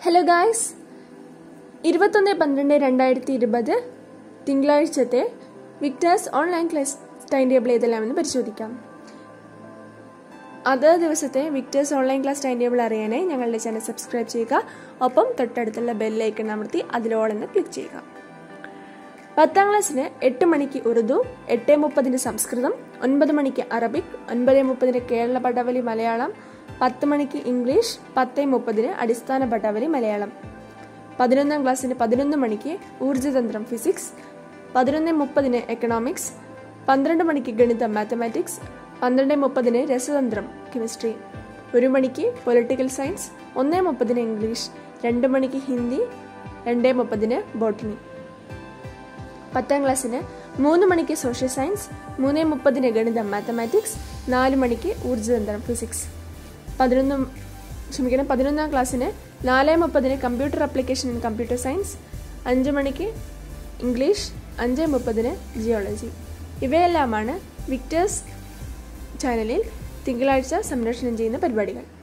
hello guys ഇരുപത്തൊന്ന് പന്ത്രണ്ട് രണ്ടായിരത്തി ഇരുപത് തിങ്കളാഴ്ചത്തെ Victers online class time table ഏതെല്ലാമെന്ന് പരിശോധിക്കാം അതേ ദിവസത്തെ Victers online class time table അറിയാനായി ഞങ്ങളുടെ ചാനൽ സബ്സ്ക്രൈബ് ചെയ്യുക ഒപ്പം തൊട്ടടുത്തുള്ള ബെല്ലൈക്കൺ അമർത്തി അതിലോളെന്ന് ക്ലിക്ക് ചെയ്യുക പത്താം ക്ലാസ്സിന് എട്ട് മണിക്ക് ഉറുദു എട്ട് മുപ്പതിന് സംസ്കൃതം ഒൻപത് മണിക്ക് അറബിക് ഒൻപത് മുപ്പതിന് കേരള പടവലി മലയാളം പത്ത് മണിക്ക് ഇംഗ്ലീഷ് പത്ത് മുപ്പതിന് അടിസ്ഥാന പടവലി മലയാളം പതിനൊന്നാം ക്ലാസ്സിന് പതിനൊന്ന് മണിക്ക് ഊർജ്ജതന്ത്രം ഫിസിക്സ് പതിനൊന്ന് മുപ്പതിന് എക്കണോമിക്സ് പന്ത്രണ്ട് മണിക്ക് ഗണിതം മാത്തമാറ്റിക്സ് പന്ത്രണ്ട് മുപ്പതിന് രസതന്ത്രം കെമിസ്ട്രി ഒരു മണിക്ക് പൊളിറ്റിക്കൽ സയൻസ് ഒന്ന് മുപ്പതിന് ഇംഗ്ലീഷ് രണ്ട് മണിക്ക് ഹിന്ദി രണ്ട് മുപ്പതിന് ബോട്ടണി പത്താം ക്ലാസ്സിന് മൂന്ന് മണിക്ക് സോഷ്യൽ സയൻസ് മൂന്ന് മുപ്പതിന് ഗണിതം മാത്തമാറ്റിക്സ് നാല് മണിക്ക് ഊർജ്ജതന്ത്രം ഫിസിക്സ് പതിനൊന്ന് ക്ഷമിക്കണം പതിനൊന്നാം ക്ലാസ്സിന് നാല് മുപ്പതിന് computer application in computer science അഞ്ച് മണിക്ക് ഇംഗ്ലീഷ് അഞ്ച് മുപ്പതിന് ജിയോളജി ഇവയെല്ലാമാണ് വിക്ടേഴ്സ് ചാനലിൽ തിങ്കളാഴ്ച സംരക്ഷണം ചെയ്യുന്ന പരിപാടികൾ